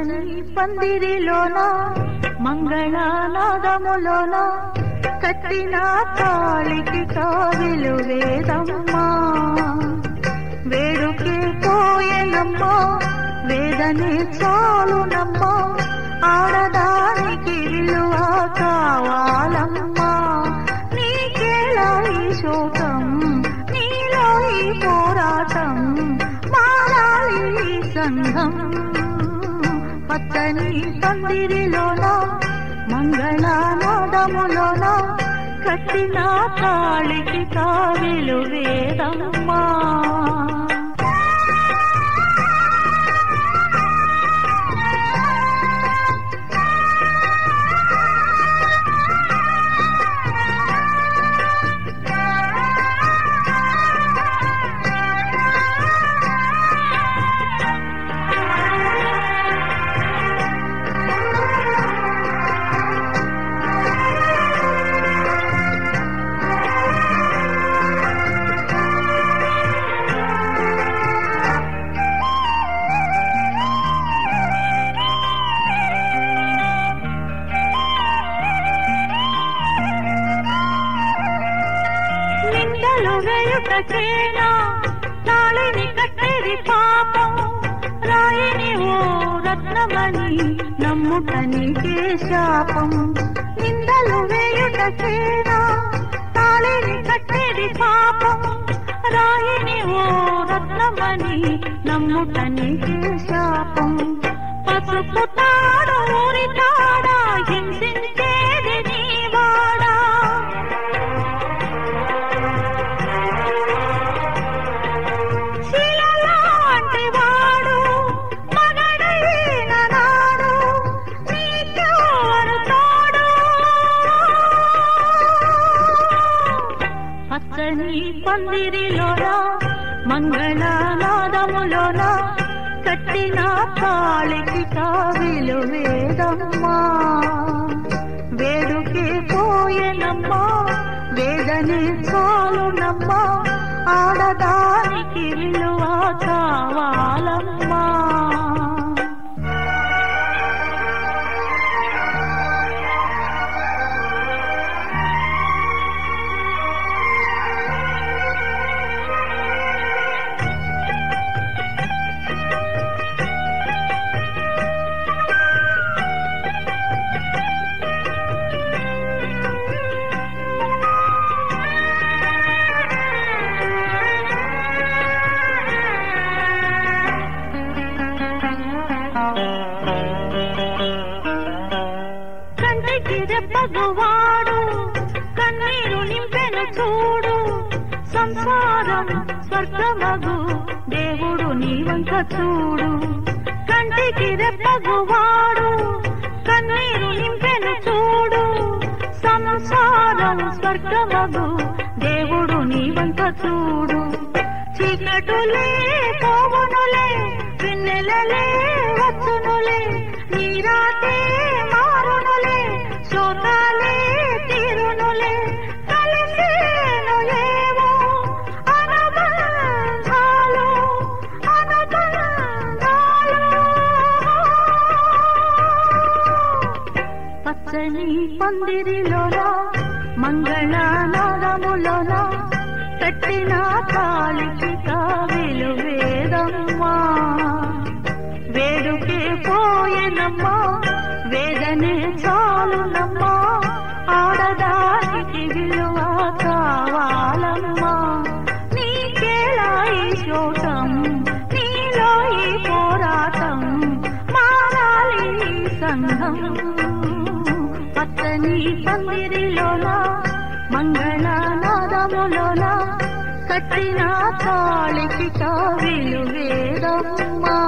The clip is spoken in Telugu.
పచ్చని పందిరిలోన మంగళనాదములోన కట్టిన కాళికి కావిలు వేదమ్మా వేడుకే పోయేనమ్మా వేదనే చాలునమ్మా ఆడదానికి విలువ కావాలమ్మా నీకేలా ఈ శోకం నీలో ఈ పోరాటం మారాలి ఈ సంఘం పచ్చని పందిరిలోన మంగళనాదములోన కట్టిన కాళికి కావిలు వేదమ్మా నిందలు వేయుటకేనా తాళిని కట్టేది పాపం రాయిని ఓ రత్నమని నమ్ముట నీకే శాపం నిందలు వేయుటకేనా తాళిని కట్టేది పాపం రాయిని ఓ రత్నమని నమ్ముట నీకే శాపం పసుపు తాడు ఊరి తాడా హింసించేది నీ వాడా శిలలాంటి వాడు మగడైన నాడు నీకెవరు తోడు పచ్చని పందిరిలోనా మంగళనాదములోనా కట్టిన కాళికి కావిలు వేదమ్మా వేడుకే పోయేనమ్మా వేదనే చాలునమ్మా ఆడదానికి విలువ కావాలమ్మా కంటికి రెప్పగువాడు కన్నీరు నింపెను చూడు సంసారం స్వర్గమగు దేవుడు నీ వంక చూడు కంటికి రెప్పగువాడు కన్నీరు నింపెను చూడు సంసారం స్వర్గమగు దేవుడు నీ వంక చూడు చీకటులే పోవునులే పిన్నెలలే వచ్చునులే నీరాతే మారునులే శోతాలే తీరునులే కలిసేనులేవో అనుబంధాలు అనుబంధాలు పచ్చని పందిరిలోన మంగళనాదములోన కట్టిన కాలికి కావిలు వేదమ్మా వేడుకే పోయేనమ్మా వేదనే చాలునమ్మా ఆడదానికి విలువ కావాలమ్మా నీకేలా ఈ శోకం నీలో ఈ పోరాటం మారాలి ఈ సంఘం పచ్చని పందిరిలోన మంగళనాదములోన కట్టిన కాళికి కావిలు వేదమ్మా